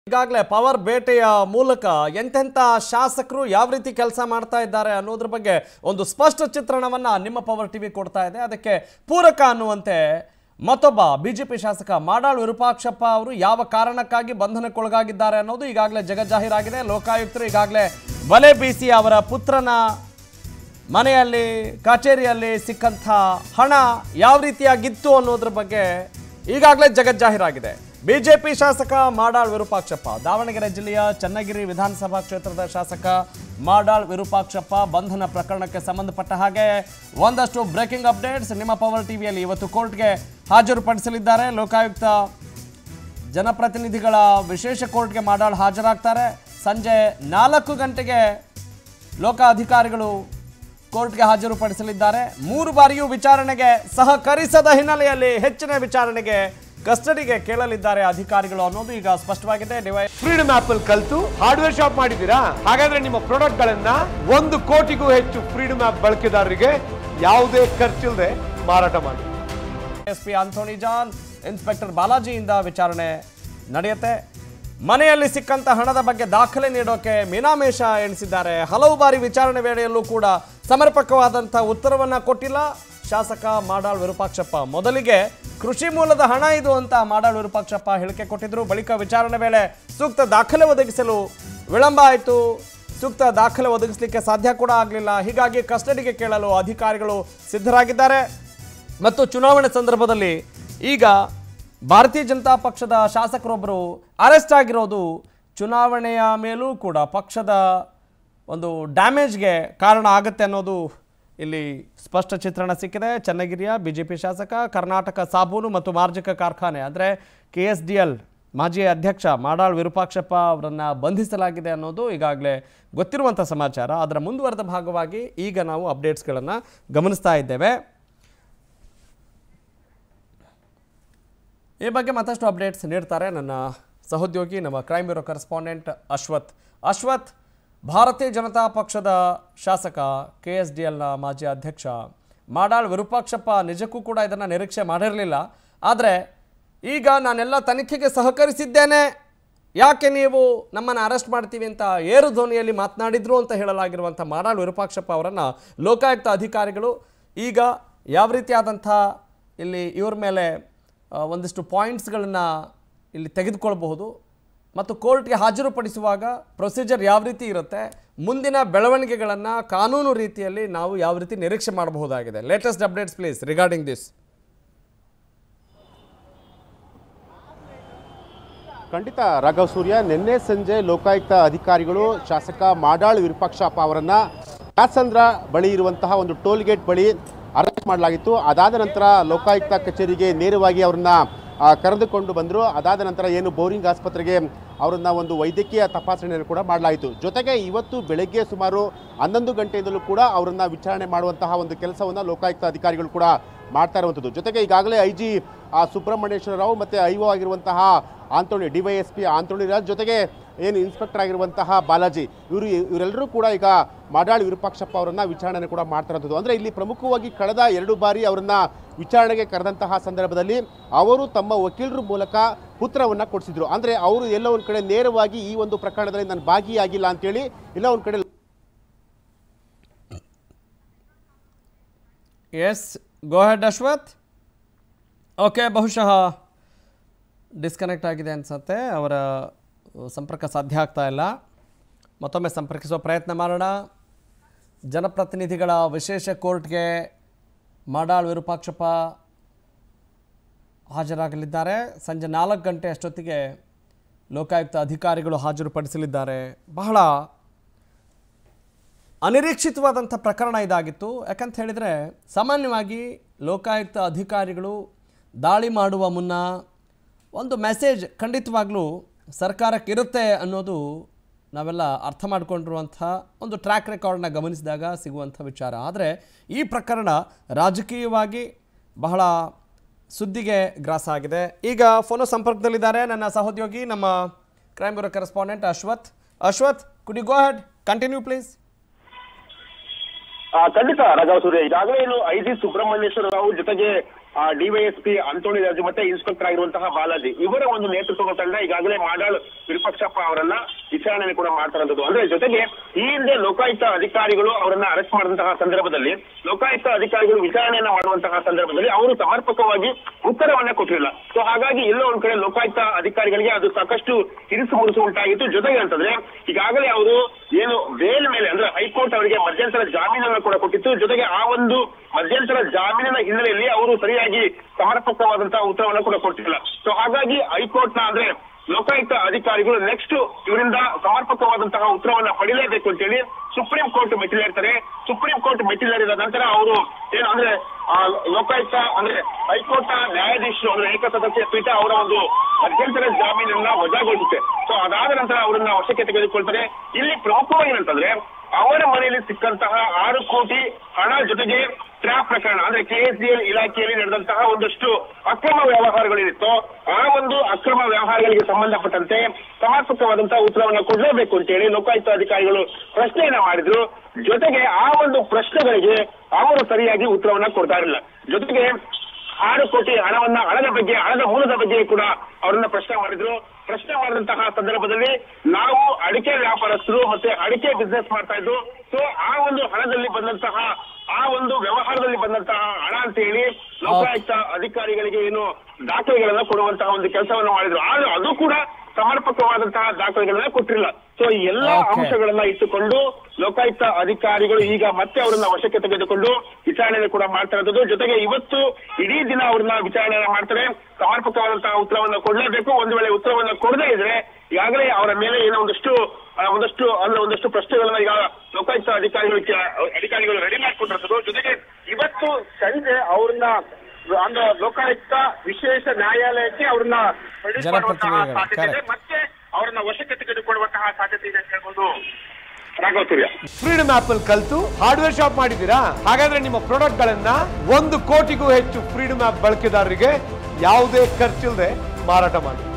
ಈಗಾಗಲೇ ಪವರ್ ಬೇಟೆಯ ಮೂಲಕ ಎಂತೆಂಥ ಶಾಸಕರು ಯಾವ ರೀತಿ ಕೆಲಸ ಮಾಡ್ತಾ ಇದ್ದಾರೆ ಅನ್ನೋದ್ರ ಬಗ್ಗೆ ಒಂದು ಸ್ಪಷ್ಟ ಚಿತ್ರಣವನ್ನ ನಿಮ್ಮ ಪವರ್ ಟಿವಿ ಕೊಡ್ತಾ ಇದೆ ಅದಕ್ಕೆ ಪೂರಕ ಅನ್ನುವಂತೆ ಮತ್ತೊಬ್ಬ ಬಿಜೆಪಿ ಶಾಸಕ ಮಾಡಾಳ್ ವಿರೂಪಾಕ್ಷಪ್ಪ ಅವರು ಯಾವ ಕಾರಣಕ್ಕಾಗಿ ಬಂಧನಕ್ಕೊಳಗಾಗಿದ್ದಾರೆ ಅನ್ನೋದು ಈಗಾಗಲೇ ಜಗಜ್ಜಾಹೀರಾಗಿದೆ ಲೋಕಾಯುಕ್ತರು ಈಗಾಗಲೇ ಬಲೆ ಬೀಸಿ ಅವರ ಪುತ್ರನ ಮನೆಯಲ್ಲಿ ಕಚೇರಿಯಲ್ಲಿ ಸಿಕ್ಕಂಥ ಹಣ ಯಾವ ರೀತಿಯಾಗಿತ್ತು ಅನ್ನೋದ್ರ ಬಗ್ಗೆ ಈಗಾಗಲೇ ಜಗಜ್ಜಾಹೀರಾಗಿದೆ ಬಿಜೆಪಿ ಶಾಸಕ ಮಾಡಾಳ್ ವಿರೂಪಾಕ್ಷಪ್ಪ ದಾವಣಗೆರೆ ಜಿಲ್ಲೆಯ ಚನ್ನಗಿರಿ ವಿಧಾನಸಭಾ ಕ್ಷೇತ್ರದ ಶಾಸಕ ಮಾಡಾಳ್ ವಿರೂಪಾಕ್ಷಪ್ಪ ಬಂಧನ ಪ್ರಕರಣಕ್ಕೆ ಸಂಬಂಧಪಟ್ಟ ಹಾಗೆ ಒಂದಷ್ಟು ಬ್ರೇಕಿಂಗ್ ಅಪ್ಡೇಟ್ಸ್ ನಿಮ್ಮ ಪವರ್ ಟಿವಿಯಲ್ಲಿ ಇವತ್ತು ಕೋರ್ಟ್ಗೆ ಹಾಜರುಪಡಿಸಲಿದ್ದಾರೆ ಲೋಕಾಯುಕ್ತ ಜನಪ್ರತಿನಿಧಿಗಳ ವಿಶೇಷ ಕೋರ್ಟ್ಗೆ ಮಾಡಾಳ್ ಹಾಜರಾಗ್ತಾರೆ ಸಂಜೆ ನಾಲ್ಕು ಗಂಟೆಗೆ ಲೋಕ ಅಧಿಕಾರಿಗಳು ಕೋರ್ಟ್ಗೆ ಹಾಜರುಪಡಿಸಲಿದ್ದಾರೆ ಮೂರು ಬಾರಿಯೂ ವಿಚಾರಣೆಗೆ ಸಹಕರಿಸದ ಹಿನ್ನೆಲೆಯಲ್ಲಿ ಹೆಚ್ಚಿನ ವಿಚಾರಣೆಗೆ ಕಸ್ಟಡಿಗೆ ಕೇಳಲಿದ್ದಾರೆ ಅಧಿಕಾರಿಗಳು ಅನ್ನೋದು ಈಗ ಸ್ಪಷ್ಟವಾಗಿದೆ ಡಿವೈ ಫ್ರೀಡಮ್ ಆಪ್ ಅಲ್ಲಿ ಕಲ್ತು ಹಾರ್ಡ್ವೇರ್ ಶಾಪ್ ಮಾಡಿದ್ದೀರಾ ಹಾಗಾದ್ರೆ ನಿಮ್ಮ ಪ್ರಾಡಕ್ಟ್ ಗಳನ್ನ ಒಂದು ಕೋಟಿಗೂ ಹೆಚ್ಚು ಫ್ರೀಡಮ್ ಆಪ್ ಬಳಕೆದಾರರಿಗೆ ಯಾವುದೇ ಖರ್ಚಿಲ್ಲದೆ ಮಾರಾಟ ಮಾಡಿ ಎಸ್ಪಿ ಆಂಥೋನಿ ಜಾನ್ ಇನ್ಸ್ಪೆಕ್ಟರ್ ಬಾಲಾಜಿಯಿಂದ ವಿಚಾರಣೆ ನಡೆಯುತ್ತೆ ಮನೆಯಲ್ಲಿ ಸಿಕ್ಕಂತ ಹಣದ ಬಗ್ಗೆ ದಾಖಲೆ ನೀಡೋಕೆ ಮೀನಾಮೇಷ ಎಣಿಸಿದ್ದಾರೆ ಹಲವು ಬಾರಿ ವಿಚಾರಣೆ ವೇಳೆಯಲ್ಲೂ ಕೂಡ ಸಮರ್ಪಕವಾದಂಥ ಉತ್ತರವನ್ನ ಕೊಟ್ಟಿಲ್ಲ ಶಾಸಕ ಮಾಡಾಳ್ ವಿರೂಪಾಕ್ಷಪ್ಪ ಮೊದಲಿಗೆ ಕೃಷಿ ಮೂಲದ ಹಣ ಇದು ಅಂತ ಮಾಡಾಳ್ ವಿರೂಪಾಕ್ಷಪ್ಪ ಹೇಳಿಕೆ ಕೊಟ್ಟಿದ್ರು ಬಳಿಕ ವಿಚಾರಣೆ ವೇಳೆ ಸೂಕ್ತ ದಾಖಲೆ ಒದಗಿಸಲು ವಿಳಂಬ ಆಯಿತು ಸೂಕ್ತ ದಾಖಲೆ ಒದಗಿಸಲಿಕ್ಕೆ ಸಾಧ್ಯ ಕೂಡ ಆಗಲಿಲ್ಲ ಹೀಗಾಗಿ ಕಸ್ಟಡಿಗೆ ಕೇಳಲು ಅಧಿಕಾರಿಗಳು ಸಿದ್ಧರಾಗಿದ್ದಾರೆ ಮತ್ತು ಚುನಾವಣೆ ಸಂದರ್ಭದಲ್ಲಿ ಈಗ ಭಾರತೀಯ ಜನತಾ ಪಕ್ಷದ ಶಾಸಕರೊಬ್ಬರು ಅರೆಸ್ಟ್ ಆಗಿರೋದು ಚುನಾವಣೆಯ ಮೇಲೂ ಕೂಡ ಪಕ್ಷದ ಒಂದು ಡ್ಯಾಮೇಜ್ಗೆ ಕಾರಣ ಆಗುತ್ತೆ ಅನ್ನೋದು ಇಲ್ಲಿ ಸ್ಪಷ್ಟ ಚಿತ್ರಣ ಸಿಕ್ಕಿದೆ ಚನ್ನಗಿರಿಯ ಬಿ ಜೆ ಪಿ ಶಾಸಕ ಕರ್ನಾಟಕ ಸಾಬೂನು ಮತ್ತು ಮಾರ್ಜಕ ಕಾರ್ಖಾನೆ ಅಂದರೆ ಕೆ ಎಸ್ ಡಿ ಎಲ್ ಮಾಜಿ ಅಧ್ಯಕ್ಷ ಮಾಡಾಳ್ ವಿರೂಪಾಕ್ಷಪ್ಪ ಅವರನ್ನು ಬಂಧಿಸಲಾಗಿದೆ ಅನ್ನೋದು ಈಗಾಗಲೇ ಗೊತ್ತಿರುವಂಥ ಸಮಾಚಾರ ಅದರ ಮುಂದುವರೆದ ಭಾಗವಾಗಿ ಈಗ ನಾವು ಅಪ್ಡೇಟ್ಸ್ಗಳನ್ನು ಗಮನಿಸ್ತಾ ಇದ್ದೇವೆ ಈ ಬಗ್ಗೆ ಮತ್ತಷ್ಟು ಅಪ್ಡೇಟ್ಸ್ ನೀಡ್ತಾರೆ ನನ್ನ ಸಹೋದ್ಯೋಗಿ ನಮ್ಮ crime bureau correspondent Ashwath Ashwath Bharatiya Janata ಪಕ್ಷದ ಶಾಸಕ ಕೆ ಎಸ್ ಡಿ ಎಲ್ನ ಮಾಜಿ ಅಧ್ಯಕ್ಷ ಮಾಡಾಳ್ ವಿರೂಪಾಕ್ಷಪ್ಪ ನಿಜಕ್ಕೂ ಕೂಡ ಇದನ್ನು ನಿರೀಕ್ಷೆ ಮಾಡಿರಲಿಲ್ಲ ಆದರೆ ಈಗ ನಾನೆಲ್ಲ ತನಿಖೆಗೆ ಸಹಕರಿಸಿದ್ದೇನೆ ಯಾಕೆ ನೀವು ನಮ್ಮನ್ನು ಅರೆಸ್ಟ್ ಮಾಡ್ತೀವಿ ಅಂತ ಏರು ಧ್ವನಿಯಲ್ಲಿ ಮಾತನಾಡಿದ್ರು ಅಂತ ಹೇಳಲಾಗಿರುವಂಥ ಮಾಡಾಳ್ ವಿರೂಪಾಕ್ಷಪ್ಪ ಅವರನ್ನು ಲೋಕಾಯುಕ್ತ ಅಧಿಕಾರಿಗಳು ಈಗ ಯಾವ ರೀತಿಯಾದಂಥ ಇಲ್ಲಿ ಇವ್ರ ಮೇಲೆ ಆ, ಒಂದಿಷ್ಟು ಪಾಯಿಂಟ್ಸ್ಗಳನ್ನು ಇಲ್ಲಿ ತೆಗೆದುಕೊಳ್ಬಹುದು ಮತ್ತು ಕೋರ್ಟ್ಗೆ ಹಾಜರುಪಡಿಸುವಾಗ ಪ್ರೊಸೀಜರ್ ಯಾವ ರೀತಿ ಇರುತ್ತೆ ಮುಂದಿನ ಬೆಳವಣಿಗೆಗಳನ್ನು ಕಾನೂನು ರೀತಿಯಲ್ಲಿ ನಾವು ಯಾವ ರೀತಿ ನಿರೀಕ್ಷೆ ಮಾಡಬಹುದಾಗಿದೆ latest updates please regarding this ಖಂಡಿತ ರಾಘವ್ ಸೂರ್ಯ ನಿನ್ನೆ ಸಂಜೆ ಲೋಕಾಯುಕ್ತ ಅಧಿಕಾರಿಗಳು ಶಾಸಕ ಮಾಡಾಳ್ ವಿರೂಪಾಕ್ಷಪ್ಪ ಅವರನ್ನ ಕಾಸಂದ್ರ ಬಳಿ ಇರುವಂತಹ ಒಂದು ಟೋಲ್ ಗೇಟ್ ಬಳಿ ಅರೆಸ್ಟ್ ಮಾಡಲಾಗಿತ್ತು ಅದಾದ ನಂತರ ಲೋಕಾಯುಕ್ತ ಕಚೇರಿಗೆ ನೇರವಾಗಿ ಅವರನ್ನ ಆ, ಕರೆದುಕೊಂಡು ಬಂದರು ಅದಾದ ನಂತರ ಏನು ಬೋರಿಂಗ್ ಆಸ್ಪತ್ರೆಗೆ ಅವರನ್ನ ಒಂದು ವೈದ್ಯಕೀಯ ತಪಾಸಣೆಯನ್ನು ಕೂಡ ಮಾಡಲಾಯಿತು ಜೊತೆಗೆ ಇವತ್ತು ಬೆಳಗ್ಗೆ ಸುಮಾರು ಹನ್ನೊಂದು ಗಂಟೆಯಿಂದಲೂ ಕೂಡ ಅವರನ್ನ ವಿಚಾರಣೆ ಮಾಡುವಂತಹ ಒಂದು ಕೆಲಸವನ್ನು ಲೋಕಾಯುಕ್ತ ಅಧಿಕಾರಿಗಳು ಕೂಡ ಮಾಡ್ತಾ ಇರುವಂಥದ್ದು ಜೊತೆಗೆ ಈಗಾಗಲೇ ಐ ಜಿ ಸುಬ್ರಹ್ಮಣ್ಯೇಶ್ವರ ರಾವ್ ಮತ್ತು ಐ ಒ ಆಗಿರುವಂತಹ Anthony D Y S P Anthony Raj ಜೊತೆಗೆ ಏನು ಇನ್ಸ್ಪೆಕ್ಟರ್ ಆಗಿರುವಂತಹ ಬಾಲಾಜಿ ಇವರು ಇವರೆಲ್ಲರೂ ಕೂಡ ಈಗ ಮಾಡಾಳ್ ವಿರೂಪಾಕ್ಷಪ್ಪ ಅವರನ್ನ ವಿಚಾರಣೆ ಕೂಡ ಮಾಡ್ತಾ ಇರೋದು ಅಂದರೆ ಇಲ್ಲಿ ಪ್ರಮುಖವಾಗಿ ಕಳೆದ ಎರಡು ಬಾರಿ ಅವರನ್ನ ವಿಚಾರಣೆಗೆ ಕರೆದಂತಹ ಸಂದರ್ಭದಲ್ಲಿ ಅವರು ತಮ್ಮ ವಕೀಲರ ಮೂಲಕ ಪುತ್ರವನ್ನ ಕೊಡಿಸಿದ್ರು ಅಂದರೆ ಅವರು ಎಲ್ಲ ಒಂದು ಕಡೆ ನೇರವಾಗಿ ಈ ಒಂದು ಪ್ರಕರಣದಲ್ಲಿ ನಾನು ಭಾಗಿಯಾಗಿಲ್ಲ ಅಂತೇಳಿ ಇಲ್ಲ ಒಂದು ಕಡೆ yes go ahead Ashwath okay ಬಹುಶಃ ಡಿಸ್ಕನೆಕ್ಟ್ ಆಗಿದೆ ಅನಿಸುತ್ತೆ ಅವರ ಅಹ್, ಸಂಪರ್ಕ ಸಾಧ್ಯ ಆಗ್ತಾ ಇಲ್ಲ ಮತ್ತೊಮ್ಮೆ ಸಂಪರ್ಕಿಸುವ ಪ್ರಯತ್ನ ಮಾಡೋಣ ಜನಪ್ರತಿನಿಧಿಗಳ ವಿಶೇಷ ಕೋರ್ಟ್ಗೆ ಮಾಡಾಳ್ ವಿರೂಪಾಕ್ಷಪ್ಪ ಹಾಜರಾಗಲಿದ್ದಾರೆ ಸಂಜೆ ನಾಲ್ಕು ಗಂಟೆ ಅಷ್ಟೊತ್ತಿಗೆ ಲೋಕಾಯುಕ್ತ ಅಧಿಕಾರಿಗಳು ಹಾಜರುಪಡಿಸಲಿದ್ದಾರೆ ಬಹಳ ಅನಿರೀಕ್ಷಿತವಾದಂಥ ಪ್ರಕರಣ ಇದಾಗಿತ್ತು ಯಾಕಂತ ಹೇಳಿದರೆ ಸಾಮಾನ್ಯವಾಗಿ ಲೋಕಾಯುಕ್ತ ಅಧಿಕಾರಿಗಳು ದಾಳಿ ಮಾಡುವ ಮುನ್ನ ಒಂದು ಮೆಸೇಜ್ ಖಂಡಿತವಾಗ್ಲೂ ಸರ್ಕಾರಕ್ಕೆ ಇರುತ್ತೆ ಅನ್ನೋದು ನಾವೆಲ್ಲ ಅರ್ಥ ಮಾಡ್ಕೊಂಡಿರುವಂಥ ಒಂದು ಟ್ರ್ಯಾಕ್ ರೆಕಾರ್ಡ್ನ ಗಮನಿಸಿದಾಗ ಸಿಗುವಂಥ ವಿಚಾರ ಆದರೆ ಈ ಪ್ರಕರಣ ರಾಜಕೀಯವಾಗಿ ಬಹಳ ಸುದ್ದಿಗೆ ಗ್ರಾಸ ಆಗಿದೆ ಈಗ ಫೋನು ಸಂಪರ್ಕದಲ್ಲಿದ್ದಾರೆ ನನ್ನ ಸಹೋದ್ಯೋಗಿ ನಮ್ಮ crime bureau correspondent Ashwath Ashwath could you go ahead continue please ಆ, ಖಂಡಿತ ರಾಘವ ಸೂರ್ಯ ಈಗಾಗಲೇ ಏನು ಐ ಜಿ ಸುಬ್ರಹ್ಮಣ್ಯೇಶ್ವರ ರಾವ್ ಜೊತೆಗೆ ಡಿವೈಎಸ್ಪಿ ಅಂತೋಣಿ ರಾಜು ಮತ್ತೆ ಇನ್ಸ್ಪೆಕ್ಟರ್ ಆಗಿರುವಂತಹ ಬಾಲಾಜಿ ಇವರ ಒಂದು ನೇತೃತ್ವದ ತಂಡ ಈಗಾಗಲೇ ಮಾಡಾಳ್ ವಿರೂಪಾಕ್ಷಪ್ಪ ಅವರನ್ನ ವಿಚಾರಣೆ ಕೂಡ ಮಾಡ್ತಾರಂತದ್ದು ಅಂದ್ರೆ ಜೊತೆಗೆ ಈ ಹಿಂದೆ ಲೋಕಾಯುಕ್ತ ಅಧಿಕಾರಿಗಳು ಅವರನ್ನ ಅರೆಸ್ಟ್ ಮಾಡಿದಂತಹ ಸಂದರ್ಭದಲ್ಲಿ ಲೋಕಾಯುಕ್ತ ಅಧಿಕಾರಿಗಳು ವಿಚಾರಣೆಯನ್ನ ಮಾಡುವಂತಹ ಸಂದರ್ಭದಲ್ಲಿ ಅವರು ಸಮರ್ಪಕವಾಗಿ ಉತ್ತರವನ್ನ ಕೊಟ್ಟಿರಲಿಲ್ಲ ಸೊ ಹಾಗಾಗಿ ಎಲ್ಲೋ ಒಂದ್ ಕಡೆ ಲೋಕಾಯುಕ್ತ ಅಧಿಕಾರಿಗಳಿಗೆ ಅದು ಸಾಕಷ್ಟು ಇರಿಸು ಮುರುಸು ಉಂಟಾಗಿತ್ತು ಜೊತೆಗೆ ಅಂತಂದ್ರೆ ಈಗಾಗಲೇ ಅವರು ಏನು ಬೇಲ್ ಮೇಲೆ ಅಂದ್ರೆ ಹೈಕೋರ್ಟ್ ಅವರಿಗೆ ಮಧ್ಯಂತರ ಜಾಮೀನನ್ನ ಕೂಡ ಕೊಟ್ಟಿತ್ತು ಜೊತೆಗೆ ಆ ಒಂದು ಮಧ್ಯಂತರ ಜಾಮೀನಿನ ಹಿನ್ನೆಲೆಯಲ್ಲಿ ಅವರು ಸರಿಯಾಗಿ ಸಮರ್ಪಕವಾದಂತಹ ಉತ್ತರವನ್ನ ಕೂಡ ಕೊಟ್ಟಿಲ್ಲ ಸೊ ಹಾಗಾಗಿ ಹೈಕೋರ್ಟ್ ನ ಅಂದ್ರೆ ಲೋಕಾಯುಕ್ತ ಅಧಿಕಾರಿಗಳು ನೆಕ್ಸ್ಟ್ ಇವರಿಂದ ಸಮರ್ಪಕವಾದಂತಹ ಉತ್ತರವನ್ನ ಪಡಿಲೇಬೇಕು ಅಂತೇಳಿ ಸುಪ್ರೀಂ ಕೋರ್ಟ್ ಮೆಟ್ಟಿಲೇರ್ತಾರೆ ಸುಪ್ರೀಂ ಕೋರ್ಟ್ ಮೆಟ್ಟಿಲೇರಿದ ನಂತರ ಅವರು ಏನು ಅಂದ್ರೆ ಆ ಲೋಕಾಯುಕ್ತ ಅಂದ್ರೆ ಹೈಕೋರ್ಟ್ ನ ನ್ಯಾಯಾಧೀಶರು ಅಂದ್ರೆ ಏಕಸದಸ್ಯ ಪೀಠ ಅವರ ಒಂದು ಮಧ್ಯಂತರ ಜಾಮೀನನ್ನ ವಜಾಗೊಳಿಸುತ್ತೆ ಸೊ ಅದಾದ ನಂತರ ಅವರನ್ನ ವಶಕ್ಕೆ ತೆಗೆದುಕೊಳ್ತಾರೆ ಇಲ್ಲಿ ಪ್ರಮುಖವಾಗಿ ಏನಂತಂದ್ರೆ ಅವರ ಮನೆಯಲ್ಲಿ ಸಿಕ್ಕಂತಹ ಆರು ಕೋಟಿ ಹಣ ಜೊತೆಗೆ ಟ್ರ್ಯಾಪ್ ಪ್ರಕರಣ ಅಂದ್ರೆ ಕೆಎಸ್ಡಿಎಲ್ ಇಲಾಖೆಯಲ್ಲಿ ನಡೆದಂತಹ ಒಂದಷ್ಟು ಅಕ್ರಮ ವ್ಯವಹಾರಗಳೇನಿತ್ತೋ ಆ ಒಂದು ಅಕ್ರಮ ವ್ಯವಹಾರಗಳಿಗೆ ಸಂಬಂಧಪಟ್ಟಂತೆ ಸಮರ್ಪಕವಾದಂತಹ ಉತ್ತರವನ್ನ ಕೊಡಲೇಬೇಕು ಅಂತೇಳಿ ಲೋಕಾಯುಕ್ತ ಅಧಿಕಾರಿಗಳು ಪ್ರಶ್ನೆಯನ್ನ ಮಾಡಿದ್ರು ಜೊತೆಗೆ ಆ ಒಂದು ಪ್ರಶ್ನೆಗಳಿಗೆ ಅವರು ಸರಿಯಾಗಿ ಉತ್ತರವನ್ನ ಕೊಡ್ತಾ ಇರಲಿಲ್ಲ ಜೊತೆಗೆ ಆರು ಕೋಟಿ ಹಣವನ್ನ ಹಣದ ಬಗ್ಗೆ ಹಣದ ಮೂಲದ ಬಗ್ಗೆ ಕೂಡ ಅವರನ್ನ ಪ್ರಶ್ನೆ ಮಾಡಿದ್ರು ಪ್ರಶ್ನೆ ಮಾಡಿದಂತಹ ಸಂದರ್ಭದಲ್ಲಿ ನಾವು ಅಡಿಕೆ ವ್ಯಾಪಾರಸ್ಥರು ಮತ್ತೆ ಅಡಿಕೆ ಬಿಸ್ನೆಸ್ ಮಾಡ್ತಾ ಇದ್ದು ಸೊ ಆ ಒಂದು ಹಣದಲ್ಲಿ ಬಂದಂತಹ ಆ ಒಂದು ವ್ಯವಹಾರದಲ್ಲಿ ಬಂದಂತಹ ಹಣ ಅಂತ ಹೇಳಿ ಲೋಕಾಯುಕ್ತ ಅಧಿಕಾರಿಗಳಿಗೆ ಏನು ದಾಖಲೆಗಳನ್ನ ಕೊಡುವಂತಹ ಒಂದು ಕೆಲಸವನ್ನು ಮಾಡಿದ್ರು ಆದ್ರೆ ಅದು ಕೂಡ ಸಮರ್ಪಕವಾದಂತಹ ದಾಖಲೆಗಳನ್ನ ಕೊಟ್ಟಿರಲಿಲ್ಲ ಸೊ ಈ ಎಲ್ಲಾ Okay. ಅಂಶಗಳನ್ನ ಇಟ್ಟುಕೊಂಡು ಲೋಕಾಯುಕ್ತ ಅಧಿಕಾರಿಗಳು ಈಗ ಮತ್ತೆ ಅವರನ್ನ ವಶಕ್ಕೆ ತೆಗೆದುಕೊಂಡು ವಿಚಾರಣೆ ಕೂಡ ಮಾಡ್ತಾ ಇರೋದು ಜೊತೆಗೆ ಇವತ್ತು ಇಡೀ ದಿನ ಅವ್ರನ್ನ ವಿಚಾರಣೆ ಮಾಡ್ತಾರೆ ಸಮರ್ಪಕವಾದಂತಹ ಉತ್ತರವನ್ನ ಕೊಡಲೇಬೇಕು ಒಂದು ವೇಳೆ ಉತ್ತರವನ್ನ ಕೊಡದೇ ಇದ್ರೆ ಈಗಾಗಲೇ ಅವರ ಮೇಲೆ ಏನೋ ಒಂದಷ್ಟು ಆ, ಒಂದಷ್ಟು ಅಂದ್ರೆ ಒಂದಷ್ಟು ಪ್ರಶ್ನೆಗಳನ್ನ ಈಗ ಲೋಕಾಯುಕ್ತ ಅಧಿಕಾರಿಗಳು ಕೆ- ಅಧಿಕಾರಿಗಳು ರೆಡಿ ಮಾಡ್ಕೊಂಡಿರೋದು ಜೊತೆಗೆ ಇವತ್ತು ಸಂಜೆ ಅವ್ರನ್ನ ಅಂದ್ರೆ ಲೋಕಾಯುಕ್ತ ವಿಶೇಷ ನ್ಯಾಯಾಲಯಕ್ಕೆ ಅವ್ರನ್ನ release ಮಾಡುವಂತಹ ಜನಪ್ರತಿನಿಧಿಗಳು, ಸಾಧ್ಯತೆ ಇದೆ. correct. ಮತ್ತೆ ಅವರನ್ನ ವಶಕ್ಕೆ ತೆಗೆದುಕೊಳ್ಳುವಂತಹ ಸಾಧ್ಯತೆ ಇದೆ ಅಂತ ಹೇಳ್ಬೋದು ರಾಘವ ಸೂರ್ಯ ಫ್ರೀಡಮ್ ಆಪ್ ಅಲ್ಲಿ ಕಲ್ತು ಹಾರ್ಡ್ವೇರ್ ಶಾಪ್ ಮಾಡಿದ್ದೀರಾ ಹಾಗಾದ್ರೆ ನಿಮ್ಮ ಪ್ರಾಡಕ್ಟ್ ಗಳನ್ನ ಒಂದು ಕೋಟಿಗೂ ಹೆಚ್ಚು ಫ್ರೀಡಮ್ ಆಪ್ ಬಳಕೆದಾರರಿಗೆ ಯಾವುದೇ ಖರ್ಚಿಲ್ಲದೆ ಮಾರಾಟ ಮಾಡಿ